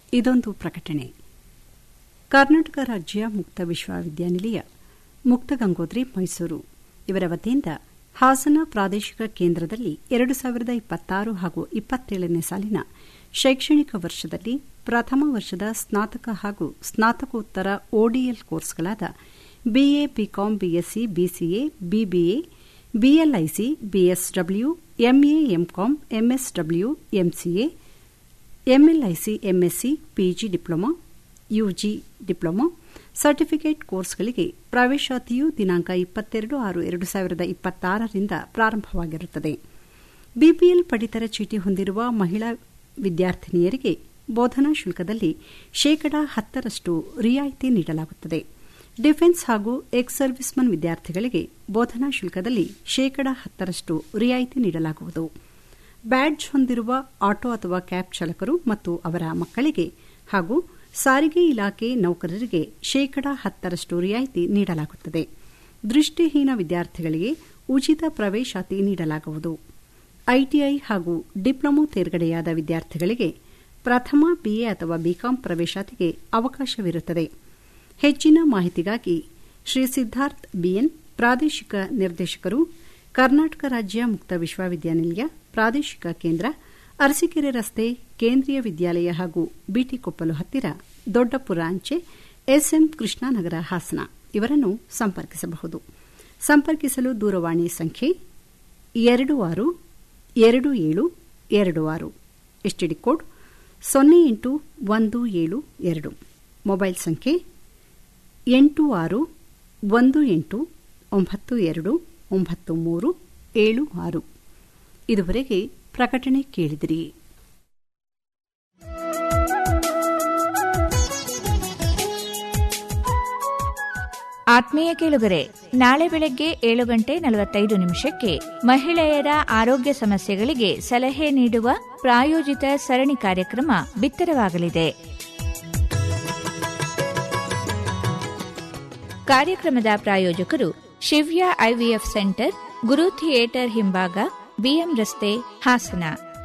ಇದೊಂದು ಪ್ರಕಟಣೆ ಕರ್ನಾಟಕ ರಾಜ್ಯ ಮುಕ್ತ ವಿಶ್ವವಿದ್ಯಾನಿಲಯ ಮುಕ್ತ ಗಂಗೋತ್ರಿ ಮೈಸೂರು ಇವರ ವತಿಯಿಂದ ಹಾಸನ ಪ್ರಾದೇಶಿಕ ಕೇಂದ್ರದಲ್ಲಿ ಎರಡು ಸಾವಿರದ ಇಪ್ಪತ್ತಾರು ಹಾಗೂ ಇಪ್ಪತ್ತೇಳನೇ ಸಾಲಿನ ಶೈಕ್ಷಣಿಕ ವರ್ಷದಲ್ಲಿ ಪ್ರಥಮ ವರ್ಷದ ಸ್ನಾತಕ ಹಾಗೂ ಸ್ನಾತಕೋತ್ತರ ಒಡಿಎಲ್ ಕೋರ್ಸ್ಗಳಾದ BA BCom BSc BCA BBA BLIC BSW MA MCom MSW MCA MLIC MSc PG diploma UG diploma certificate ಕೋರ್ಸ್ಗಳಿಗೆ ಪ್ರವೇಶಾತಿಯು ದಿನಾಂಕ ಇಪ್ಪತ್ತೆರಡು ಆರು ಎರಡು ಸಾವಿರದ ಇಪ್ಪತ್ತಾರರಿಂದ ಪ್ರಾರಂಭವಾಗಿರುತ್ತದೆ ಬಿಪಿಎಲ್ ಪಡಿತರ ಚೀಟಿ ಹೊಂದಿರುವ ಮಹಿಳಾ ವಿದ್ಯಾರ್ಥಿನಿಯರಿಗೆ ಬೋಧನಾ ಶುಲ್ಕದಲ್ಲಿ ಶೇಕಡಾ ಹತ್ತರಷ್ಟು ರಿಯಾಯಿತಿ ನೀಡಲಾಗುತ್ತದೆ ಡಿಫೆನ್ಸ್ ಹಾಗೂ ಎಕ್ಸ್ ಸರ್ವಿಸ್ಮನ್ ವಿದ್ಯಾರ್ಥಿಗಳಿಗೆ ಬೋಧನಾ ಶುಲ್ಕದಲ್ಲಿ ಶೇಕಡಾ ಹತ್ತರಷ್ಟು ರಿಯಾಯಿತಿ ನೀಡಲಾಗುವುದು ಬ್ಯಾಡ್ಜ್ ಹೊಂದಿರುವ ಆಟೋ ಅಥವಾ ಕ್ಯಾಬ್ ಚಾಲಕರು ಮತ್ತು ಅವರ ಮಕ್ಕಳಿಗೆ ಹಾಗೂ ಸಾರಿಗೆ ಇಲಾಖೆ ನೌಕರರಿಗೆ ಶೇಕಡಾ ಹತ್ತರಷ್ಟು ರಿಯಾಯಿತಿ ನೀಡಲಾಗುತ್ತದೆ ದೃಷ್ಟಿಹೀನ ವಿದ್ಯಾರ್ಥಿಗಳಿಗೆ ಉಚಿತ ಪ್ರವೇಶಾತಿ ನೀಡಲಾಗುವುದು ಐಟಿಐ ಹಾಗೂ ಡಿಪ್ಲೊಮೊ ತೇರ್ಗಡೆಯಾದ ವಿದ್ಯಾರ್ಥಿಗಳಿಗೆ ಪ್ರಥಮ ಬಿಎ ಅಥವಾ ಬಿಕಾಂ ಪ್ರವೇಶಾತಿಗೆ ಅವಕಾಶವಿರುತ್ತದೆ ಹೆಚ್ಚಿನ ಮಾಹಿತಿಗಾಗಿ ಶ್ರೀ ಸಿದ್ದಾರ್ಥ್ ಬಿಎನ್ ಪ್ರಾದೇಶಿಕ ನಿರ್ದೇಶಕರು ಕರ್ನಾಟಕ ರಾಜ್ಯ ಮುಕ್ತ ವಿಶ್ವವಿದ್ಯಾನಿಲಯ ಪ್ರಾದೇಶಿಕ ಕೇಂದ್ರ ಅರಸೀಕೆರೆ ರಸ್ತೆ ಕೇಂದ್ರೀಯ ವಿದ್ಯಾಲಯ ಹಾಗೂ ಬಿಟಿಕೊಪ್ಪಲು ಹತ್ತಿರ ದೊಡ್ಡಪುರ ಅಂಚೆ ಎಸ್ಎಂ ಕೃಷ್ಣಾನಗರ ಹಾಸನ ಇವರನ್ನು ಸಂಪರ್ಕಿಸಬಹುದು ಸಂಪರ್ಕಿಸಲು ದೂರವಾಣಿ ಸಂಖ್ಯೆ ಎರಡು ಆರು ಎರಡು ಏಳು ಎರಡು ಆರು ಎಸ್ಟಿಡಿ ಕೋಡ್ ಸೊನ್ನೆ ಎಂಟು ಒಂದು ಏಳು ಎರಡು ಮೊಬೈಲ್ ಸಂಖ್ಯೆ ಎಂಟು ಆರು ಒಂದು ಎಂಟು ಒಂಬತ್ತು ಎರಡು ಒಂಬತ್ತು ಮೂರು ಏಳು ಆರು ಇದುವರೆಗೆ ಪ್ರಕಟಣೆ ಕೇಳಿದಿರಿ ಆತ್ಮೀಯ ಕೇಳುಗರೆ ನಾಳೆ ಬೆಳಗ್ಗೆ ಏಳು ಗಂಟೆ ನಲವತ್ತೈದು ನಿಮಿಷಕ್ಕೆ ಮಹಿಳೆಯರ ಆರೋಗ್ಯ ಸಮಸ್ಯೆಗಳಿಗೆ ಸಲಹೆ ನೀಡುವ ಪ್ರಾಯೋಜಿತ ಸರಣಿ ಕಾರ್ಯಕ್ರಮ ಬಿತ್ತರವಾಗಲಿದೆ ಕಾರ್ಯಕ್ರಮದ ಪ್ರಾಯೋಜಕರು Shivya IVF centre Guru theatre ಹಿಂಭಾಗ ಬಿಎಂ ರಸ್ತೆ ಹಾಸನ